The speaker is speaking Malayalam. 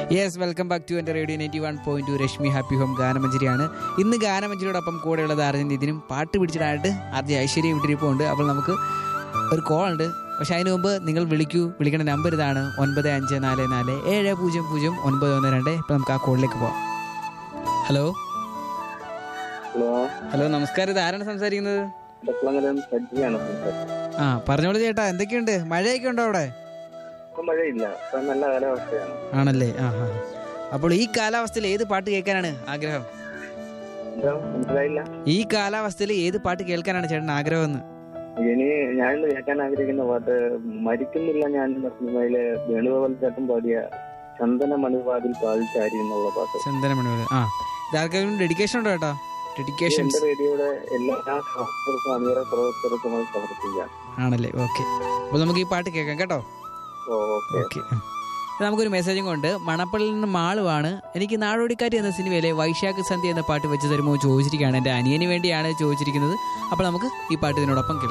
yes welcome back to Ente radio ninety one point two Rashmi happy home ഗാനമഞ്ജരിയാണ് ഇന്ന് ഗാനമഞ്ജരിയോടൊപ്പം കൂടെയുള്ളത് അർജൻ ഇതിനും പാട്ട് പിടിച്ചിട്ടായിട്ട് ആർജി ഐശ്വര്യ വിട്ടിരിപ്പുണ്ട് അപ്പോൾ നമുക്ക് ഒരു കോൾ ഉണ്ട് പക്ഷെ അതിന് മുമ്പ് നിങ്ങൾ വിളിക്കൂ വിളിക്കേണ്ട നമ്പർ ഇതാണ് ഒൻപത് അഞ്ച് നാല് നാല് ഏഴ് പൂജ്യം പൂജ്യം ഒൻപത് ഒന്ന് രണ്ട് ഇപ്പം നമുക്ക് ആ കോളിലേക്ക് പോവാം ഹലോ ഹലോ ഹലോ നമസ്കാരം ഇത് ആരാണ് സംസാരിക്കുന്നത് ഇടക്കുളങ്ങരം സജ്ജിയാണ് സംസാരിക്കുന്നത് ആ പറഞ്ഞോളൂ ചേട്ടാ എന്തൊക്കെയുണ്ട് മഴയൊക്കെ ഉണ്ടോ അവിടെ ഇപ്പൊ മഴയില്ല ഇപ്പൊ നല്ല കാലാവസ്ഥയാണ് ആണല്ലേ ആ ആ അപ്പോൾ ഈ കാലാവസ്ഥയിൽ ഏത് പാട്ട് കേൾക്കാനാണ് ആഗ്രഹം എന്താ മനസ്സിലായില്ല ഈ കാലാവസ്ഥയിൽ ഏത് പാട്ട് കേൾക്കാനാണ് ചേട്ടൻ ആഗ്രഹം എന്ന് ഇനി ഞാൻ ഇന്ന് കേൾക്കാൻ ആഗ്രഹിക്കുന്ന പാട്ട് മരിക്കുന്നില്ല ഞാൻ എന്ന സിനിമയിലെ വേണുഗോപാൽ ചേട്ടൻ പാടിയ ചന്ദന മണിവാതിൽ പാതിച്ചാരി എന്നുള്ള പാട്ട് ചന്ദനമണി പോലെ ആ ഇതാർക്കും ഡെഡിക്കേഷൻ ഉണ്ടോ ചേട്ടാ ഡെഡിക്കേഷൻ എന്റെ റേഡിയോയുടെ എല്ലാ പ്രവർത്തകർക്കും അമീറ പ്രവർത്തകർക്കുമായി സമർപ്പിക്കാം ആണല്ലേ ഓക്കെ അപ്പോൾ നമുക്ക് ഈ പാട്ട് കേൾക്കാം കേട്ടോ ഓക്കെ ഓക്കെ നമുക്കൊരു മെസ്സേജും കൊണ്ട് മണപ്പള്ളിയിൽ നിന്ന് മാളുവാണ് എനിക്ക് നാടോടിക്കാറ്റ് എന്ന സിനിമയിലെ വൈശാഖ സന്ധ്യ എന്ന പാട്ട് വെച്ച് തരുമോ ചോദിച്ചിരിക്കുകയാണ് എൻ്റെ അനിയന് വേണ്ടിയാണ് ചോദിച്ചിരിക്കുന്നത് അപ്പോൾ നമുക്ക് ഈ പാട്ട് ഇതിനോടൊപ്പം കേൾക്കാം